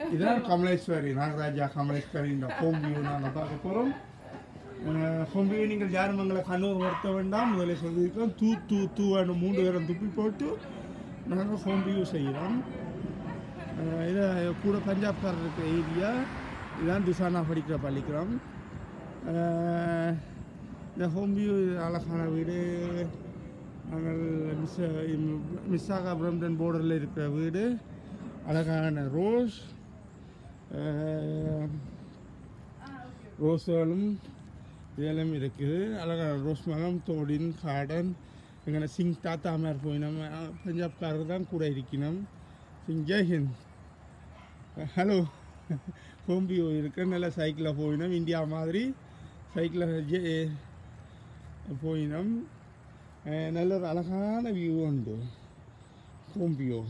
இதான் கமலேஸ்வரி நாகராஜா கமலேஸ்வரி இந்த home view நாங்கள் பார்க்க போகிறோம் ஹோம் வியூ நீங்கள் யாரும் எங்களை கண்ணு வருத்த வேண்டாம் முதல்ல சொல்லியிருக்கோம் தூ தூ தூன்னு மூன்று பேரும் துப்பி போட்டு நாங்கள் ஹோம் வியூ செய்கிறோம் அஹ் இது கூட பஞ்சாப்காரர் இருக்கிற ஏரியா இதுதான் துசானா படிக்கிற பள்ளிக்கூடம் அஹ் இந்த ஹோம் வியூ அழகான வீடு நாங்கள் மிஸ் மிஸ்ஸாகா பிரம்டன் போர்டரில் இருக்கிற வீடு அழகான ரோஸ் அஹ், ரோஸ்களும் இதெல்லாம் இருக்குது அழகான ரோஸ் மரம் தோடின் கார்டன் எங்களை சிங் தாத்தா மேர் போயினோம் அஹ், பஞ்சாப்காரர் தான் கூட இருக்கணும் சிங் ஜெய்ஹிந்த் ஹலோ ஹோம்பியோ இருக்கு நல்ல சைக்கிளில் போயினோம் இந்தியா மாதிரி சைக்கிளில் ஜே போயினோம் அஹ் நல்ல ஒரு அழகான வியூ உண்டு ஹோம்பியோ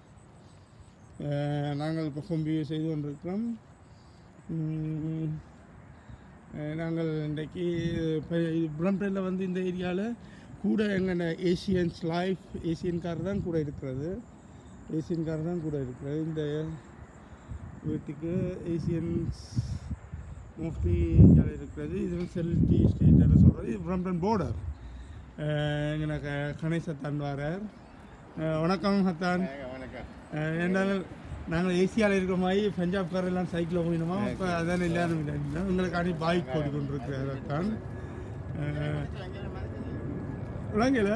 அஹ் நாங்கள் இப்போ ஹோம்பியோ செய்து கொண்டிருக்கிறோம் உம், அஹ் நாங்கள் இன்றைக்கு இப்போ பிரம்டனில் வந்து இந்த ஏரியாவில் கூட எங்கள் ஏசியன்ஸ் லைஃப் ஏசியன் கார் தான் கூட இருக்கிறது ஏசியன் கார் தான் கூட இருக்கிறது இந்த வீட்டுக்கு ஏசியன்ஸ் மோஸ்ட்லி இங்கே இருக்கிறது இது வந்து செல்டி ஸ்ட்ரீட்னு சொல்கிறது இது பிரம்டன் போர்டர் எங்களை க கணேஷ் ஹத்தான் வாரார் அஹ் வணக்கம் ஹத்தான் வணக்கம் அஹ் என்றால் நாங்கள் ஏசியாவில் இருக்கிற மாதிரி பஞ்சாப்காரர் எல்லாம் சைக்கிளில் போயினோமா இப்போ அதான் எல்லாரும் இல்லை எங்களுக்கு அடி பாய்க் போட்டு கொண்டிருக்கிறார் ஹத்தான் விளங்கல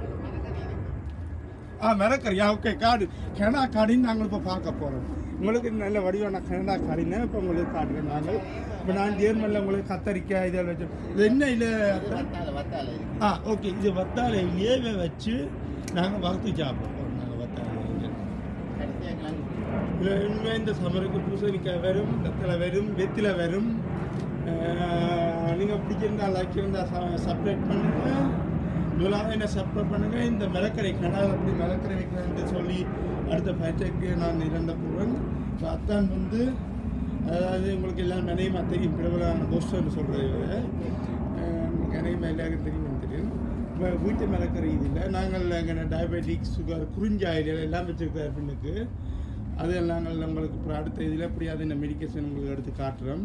ஆ மிரக்கறியா ஓகே காடு கனடா காடின்னு நாங்கள் இப்போ பார்க்க போகிறோம் உங்களுக்கு நல்ல வடிவான கனடா காடின்னு இப்போ உங்களுக்கு காட்டுறேன் நாங்கள் இப்போ நான் ஜேர்மனில் உங்களுக்கு கத்தரிக்காய் இதெல்லாம் வச்சு இது என்ன இல்லை வத்தால வத்தால இருக்கு ஆ ஓகே இது வத்தாலையிலேயே வச்சு நாங்கள் வறுத்து சாப்பிட போகிறோம் நாங்கள் வத்தாலையில் கடைசியாக கிளம்பி இதில் உண்மையாக இந்த சமருக்கு பூசணிக்காய் வரும் வெத்தலை வரும் வெத்தில வரும் நீங்கள் பிடிச்சிருந்தா லைக் இருந்தால் சப்ரேட் பண்ணுங்கள் முதலாவது என்ன சப்ரேட் பண்ணுங்கள் இந்த மிளக்கரை கனால் அப்படி மிளக்கரை வைக்கிறேன்ட்டு சொல்லி அடுத்த பேச்சைக்கு நான் இறந்த போவேன் இப்போ அத்தான் வந்து அதாவது உங்களுக்கு எல்லாம் நினைவு தெரியும் பிரபலமான கோஷ்டன்னு சொல்கிறது உங்களுக்கு நினைவு எல்லாருக்கும் தெரியும் தெரியும் இப்போ வீட்டு மிளக்கரை இது இல்லை நாங்கள் எங்கள் டயபெட்டிக் சுகர் குறிஞ்சாயில் எல்லாம் வச்சுருக்காரு பெண்ணுக்கு அது நாங்கள் உங்களுக்கு அப்புறம் அடுத்த இதில் எப்படியாவது இந்த மெடிக்கேஷன் உங்களுக்கு எடுத்து காட்டுறோம்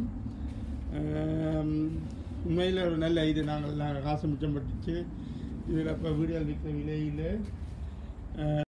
உண்மையில் ஒரு நல்ல இது நாங்கள் நாங்கள் காசு மிச்சம் பட்டுச்சு இதில் இப்போ வீடியோ விற்கிற விலையில்